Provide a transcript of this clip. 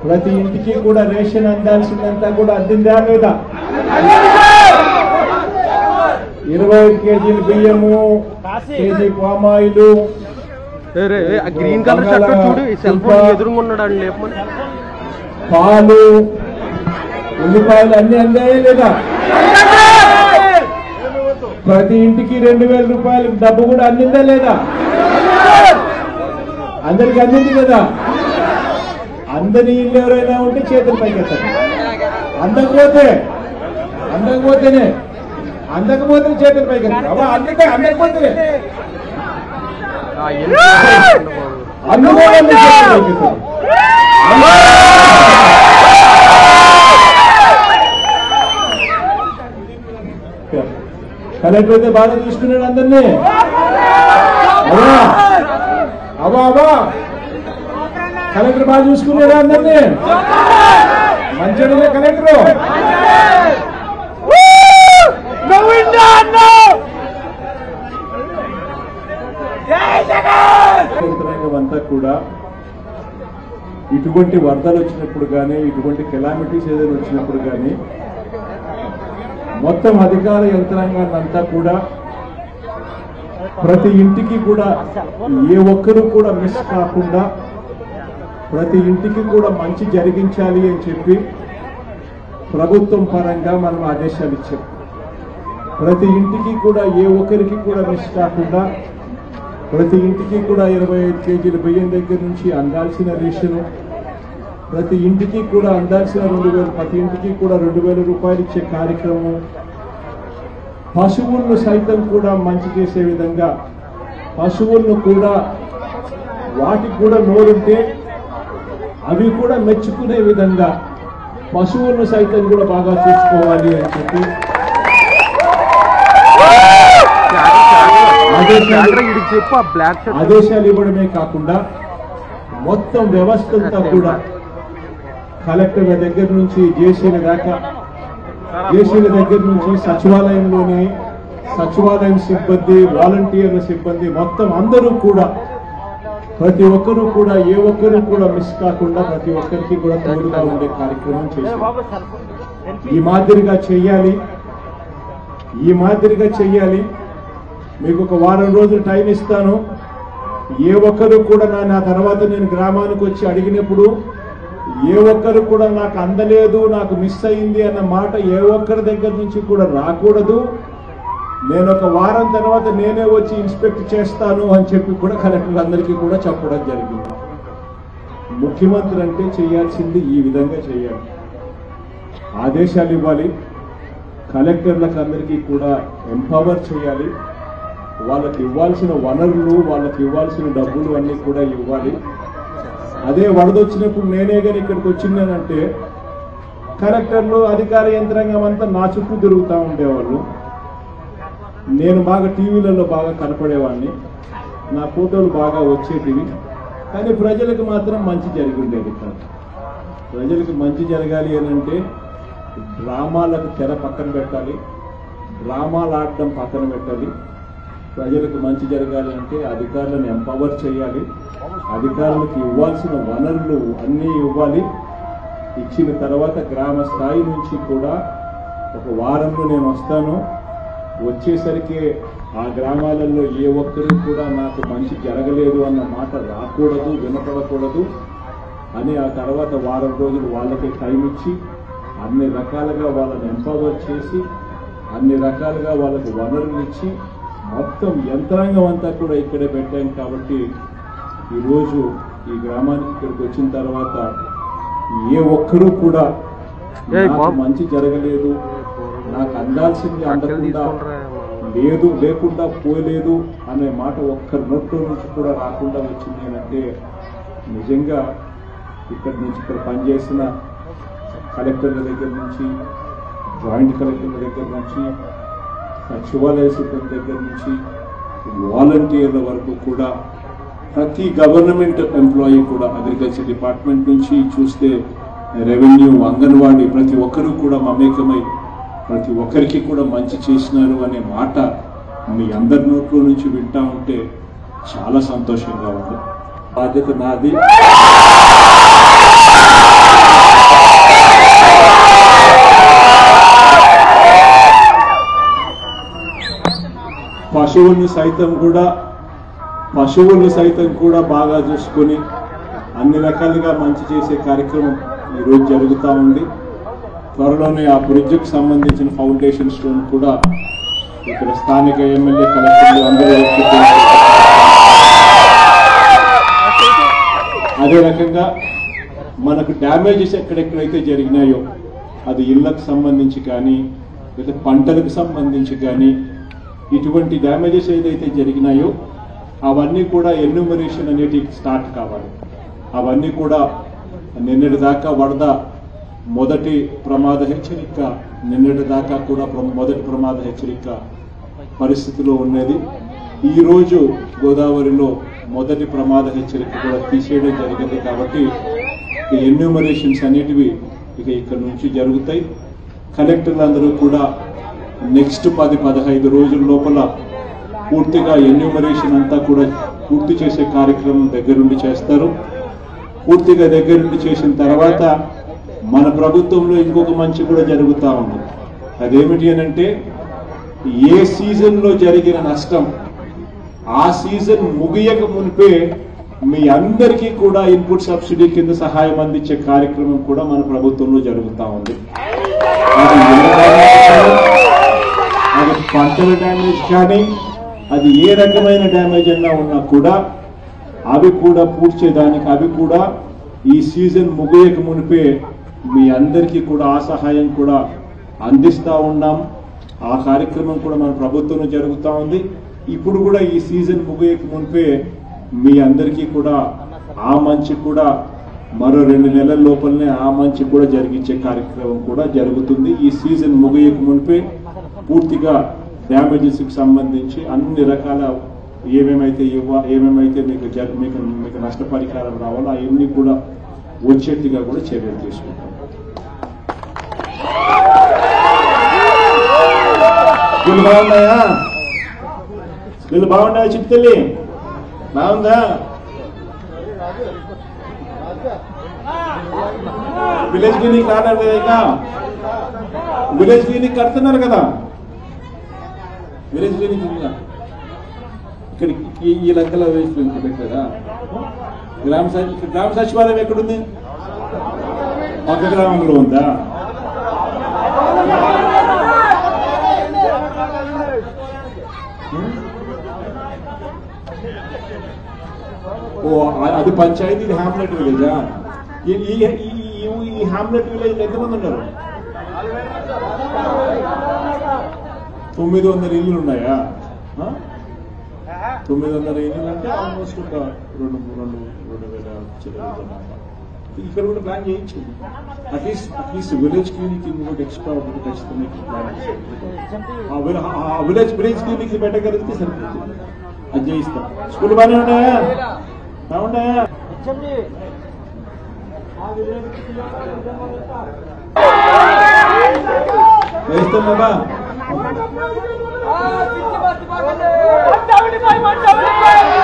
ప్రతి ఇంటికి కూడా రేషన్ అందాల్సిందంతా కూడా అందిందా లేదా ఇరవై ఐదు కేజీలు బియ్యము కేజీ పామాయిలు ఏ రే, ఏ, ఆ గ్రీన్ కలర్ షర్ట్ చూడు ఈ సెల్ ఫోన్ ఎదురుగా ఉన్నాడు అని లేపమని పాలు ఉల్లిపాయలు అన్ని అందాయా లేదా ప్రతి ఇంటికి రెండు వేల రూపాయలు డబ్బు కూడా అందిందా లేదా అందరికి అందింది కదా అందని ఇల్లు ఎవరైనా ఉంటే చేతులు పైకెత్తారు అందకపోతే అందకపోతేనే అందకపోతే చేతులు పైకెత్తారు అవ్వ అందకే అందకపోతే ఆ, ఎందుకు చేస్తున్నావు బాబు? అందుకోవాలి చేతులు పైకెత్తారు కలెక్టర్ అయితే బాగా చూసుకున్నాడు అందరినీ అవా అవా అవా కలెక్టర్ బాగా చూసుకున్నాడు అందరినీ మంచిగా కలెక్టర్ అంతా కూడా ఇటువంటి వరదలు వచ్చినప్పుడు కానీ ఇటువంటి కెలామిటీస్ ఏదైనా వచ్చినప్పుడు కానీ మొత్తం అధికార యంత్రాంగాన్ని అంతా కూడా ప్రతి ఇంటికి కూడా ఏ ఒక్కరూ కూడా మిస్ కాకుండా ప్రతి ఇంటికి కూడా మంచి జరిగించాలి అని చెప్పి ప్రభుత్వం పరంగా మనం ఆదేశాలు ఇచ్చాం ప్రతి ఇంటికి కూడా ఏ ఒక్కరికి కూడా మిస్ కాకుండా ప్రతి ఇంటికి కూడా ఇరవై ఐదు కేజీల బియ్యం దగ్గర నుంచి అందాల్సిన రేషను ప్రతి ఇంటికి కూడా అందాల్సిన రెండు వేలు ప్రతి ఇంటికి కూడా రెండు వేల రూపాయలు ఇచ్చే కార్యక్రమం పశువులను సైతం కూడా మంచి చేసే విధంగా పశువులను కూడా వాటికి కూడా నోరుంటే అవి కూడా మెచ్చుకునే విధంగా పశువులను సైతం కూడా బాగా చూసుకోవాలి అని చెప్పి ఆదేశాలు జాగ్రత్త, ఈడికి చెప్పు ఆ బ్లాక్ షర్ట్ ఆదేశాలు ఇవ్వడమే కాకుండా మొత్తం వ్యవస్థ అంతా కూడా కలెక్టర్ దగ్గర నుంచి జేసీల దాకా జేసీల దగ్గర నుంచి సచివాలయంలోని సచివాలయం సిబ్బంది వాలంటీర్ల సిబ్బంది మొత్తం అందరూ కూడా ప్రతి ఒక్కరూ కూడా ఏ ఒక్కరూ కూడా మిస్ కాకుండా ప్రతి ఒక్కరికి కూడా తోడుగా ఉండే కార్యక్రమం చేశారు ఈ మాదిరిగా చెయ్యాలి ఈ మాదిరిగా చెయ్యాలి మీకు ఒక వారం రోజులు టైం ఇస్తాను ఏ ఒక్కరు కూడా నా నా తర్వాత నేను గ్రామానికి వచ్చి అడిగినప్పుడు ఏ ఒక్కరు కూడా నాకు అందలేదు నాకు మిస్ అయింది అన్న మాట ఏ ఒక్కరి దగ్గర నుంచి కూడా రాకూడదు నేను ఒక వారం తర్వాత నేనే వచ్చి ఇన్స్పెక్ట్ చేస్తాను అని చెప్పి కూడా కలెక్టర్ అందరికీ కూడా చెప్పడం జరిగింది ముఖ్యమంత్రి అంటే చేయాల్సింది ఈ విధంగా చేయాలి ఆదేశాలు ఇవ్వాలి కలెక్టర్లకు అందరికీ కూడా ఎంపవర్ చేయాలి వాళ్ళకి ఇవ్వాల్సిన వనరులు వాళ్ళకి ఇవ్వాల్సిన డబ్బులు అన్నీ కూడా ఇవ్వాలి అదే వరద వచ్చినప్పుడు నేనే కానీ ఇక్కడికి వచ్చిందేనంటే కలెక్టర్లు అధికార యంత్రాంగం అంతా నా చుట్టూ తిరుగుతూ ఉండేవాళ్ళు నేను బాగా టీవీలలో బాగా కనపడేవాడిని నా ఫోటోలు బాగా వచ్చేటివి కానీ ప్రజలకు మాత్రం మంచి జరిగి ఉండేది కాదు ప్రజలకు మంచి జరగాలి అని అంటే డ్రామాలకు తెర పక్కన పెట్టాలి డ్రామాలు ఆడడం పక్కన పెట్టాలి ప్రజలకు మంచి జరగాలి అంటే అధికారులను ఎంపవర్ చేయాలి అధికారులకు ఇవ్వాల్సిన వనరులు అన్నీ ఇవ్వాలి ఇచ్చిన తర్వాత గ్రామ స్థాయి నుంచి కూడా ఒక వారంలో నేను వస్తాను వచ్చేసరికి ఆ గ్రామాలలో ఏ ఒక్కరూ కూడా నాకు మంచి జరగలేదు అన్న మాట రాకూడదు వినపడకూడదు అని ఆ తర్వాత వారం రోజులు వాళ్ళకి టైం ఇచ్చి అన్ని రకాలుగా వాళ్ళని ఎంపవర్ చేసి అన్ని రకాలుగా వాళ్ళకి వనరులు ఇచ్చి మొత్తం యంత్రాంగం అంతా కూడా ఇక్కడే పెట్టాం కాబట్టి ఈరోజు ఈ గ్రామానికి ఇక్కడికి వచ్చిన తర్వాత ఏ ఒక్కరూ కూడా ఏయ్ నాకు బాబు. మంచి జరగలేదు నాకు అందాల్సింది అక్కలు అందకుండా తీసుకుంటారా లేదు లేకుండా పోలేదు అనే మాట ఒక్క నోట్లో నుంచి కూడా రాకుండా వచ్చింది అంటే నిజంగా ఇక్కడి నుంచి ఇక్కడ పనిచేసిన కలెక్టర్ల దగ్గర నుంచి జాయింట్ కలెక్టర్ల దగ్గర నుంచి సచివాలయ సిబ్బంది దగ్గర నుంచి వాలంటీర్ల వరకు కూడా ప్రతి గవర్నమెంట్ ఎంప్లాయీ కూడా అగ్రికల్చర్ డిపార్ట్మెంట్ నుంచి చూస్తే రెవెన్యూ అంగన్వాడీ ప్రతి ఒక్కరూ కూడా మమేకమై ప్రతి ఒక్కరికి కూడా మంచి చేసినారు అనే మాట మీ అందరి నోట్లో నుంచి వింటా ఉంటే చాలా సంతోషంగా ఉంది బాధ్యత నాది పశువుల్ని సైతం కూడా పశువుల్ని సైతం కూడా బాగా చూసుకొని అన్ని రకాలుగా మంచి చేసే కార్యక్రమం ఈరోజు జరుగుతూ ఉంది త్వరలోనే ఆ బ్రిడ్జ్కి సంబంధించిన ఫౌండేషన్ స్టోన్ కూడా ఇక్కడ స్థానిక ఎమ్మెల్యే కలెక్టర్లు అందరూ వచ్చి అదే రకంగా మనకు డ్యామేజెస్ ఎక్కడెక్కడైతే జరిగినాయో అది ఇళ్లకు సంబంధించి కానీ లేదా పంటలకు సంబంధించి కానీ ఇటువంటి డ్యామేజెస్ ఏదైతే జరిగినాయో అవన్నీ కూడా ఎన్యూమరేషన్ అనేటి స్టార్ట్ కావాలి అవన్నీ కూడా నిన్నటి దాకా వరద మొదటి ప్రమాద హెచ్చరిక నిన్నటి దాకా కూడా ప్ర- మొదటి ప్రమాద హెచ్చరిక పరిస్థితిలో ఉన్నది ఈ రోజు గోదావరిలో మొదటి ప్రమాద హెచ్చరిక కూడా తీసేయడం జరిగింది కాబట్టి ఈ ఎన్యూమరేషన్స్ అనేటివి ఇక ఇక్కడ నుంచి జరుగుతాయి కలెక్టర్లు అందరూ కూడా నెక్స్ట్ పది పదహైదు రోజుల లోపల పూర్తిగా ఎన్యూమరేషన్ అంతా కూడా పూర్తి చేసే కార్యక్రమం దగ్గరుండి చేస్తారు పూర్తిగా దగ్గరుండి చేసిన తర్వాత మన ప్రభుత్వంలో ఇంకొక మంచి కూడా జరుగుతూ ఉంది అదేమిటి అని అంటే ఏ సీజన్లో జరిగిన నష్టం ఆ సీజన్ ముగియక మునిపే మీ అందరికీ కూడా ఇన్పుట్ సబ్సిడీ కింద సహాయం అందించే కార్యక్రమం కూడా మన ప్రభుత్వంలో జరుగుతూ ఉంది అది ఇళ్ళ డ్యామేజ్ కానీ, అది పంటల డ్యామేజ్ కానీ అది ఏ రకమైన డ్యామేజ్ అన్నా ఉన్నా కూడా అవి కూడా పూడ్చేదానికి అవి కూడా ఈ సీజన్ ముగియక మునిపే మీ అందరికీ కూడా ఆ సహాయం కూడా అందిస్తా ఉన్నాం ఆ కార్యక్రమం కూడా మన ప్రభుత్వంలో జరుగుతూ ఉంది ఇప్పుడు కూడా ఈ సీజన్ ముగియక మునిపే మీ అందరికీ కూడా ఆ మంచి కూడా మరో రెండు నెలల లోపలనే ఆ మంచి కూడా జరిగించే కార్యక్రమం కూడా జరుగుతుంది ఈ సీజన్ ముగియక మునిపే పూర్తిగా డ్యామేజెస్ కి సంబంధించి అన్ని రకాల ఏమేమైతే ఇవ్వ ఏమేమైతే మీకు జ- మీకు మీకు నష్టపరిహారం రావాలో అవన్నీ కూడా వచ్చేట్టుగా కూడా చర్యలు తీసుకుంటాం స్కూల్ బాగున్నాయా స్కూల్ బాగున్నాయా చిత్తల్లి బాగుందా విలేజ్ క్లినిక్ రాలేదు కదా ఇంకా విలేజ్ క్లినిక్ కడుతున్నారు కదా విలేజ్ క్లినిక్ ఉందా? ఇక్కడ ఈ- ఈ లంకలో విలేజ్ క్లినిక్ పెట్టారా గ్రామ సచి- ఇక్కడ గ్రామ సచివాలయం ఎక్కడుంది పక్క గ్రామంలో ఉందా ఓ అ- అది పంచాయతీ ఇది హ్యామ్లెట్ విలేజా ఈ ఈ ఈ- ఈ- ఈ హ్యామ్లెట్ విలేజ్ ఎంతమంది ఉన్నారు తొమ్మిది వందల ఇల్లులు ఉన్నాయా ఆ? తొమ్మిది వందల ఇల్లులు అంటే ఆల్మోస్ట్ ఒక రెండు రెండు రెండు వేల చిల్లర ఇక్కడ కూడా ప్లాన్ చేయొచ్చు అట్లీస్ట్ అట్లీస్ట్ విలేజ్ క్లినిక్ ఇంకొకటి ఎక్స్ట్రా ఒకటి ఖచ్చితంగా ప్లాన్ చేయాలి. ఆ విల- ఆ విలేజ్ విలేజ్ క్లినిక్ పెట్టగలిగితే సరిపోతుంది అది చేయిస్తాం స్కూల్ బాగానే ఉన్నాయా బాగున్నాయా వేస్తాం బాబా మండవుడి పై మండవుడి పై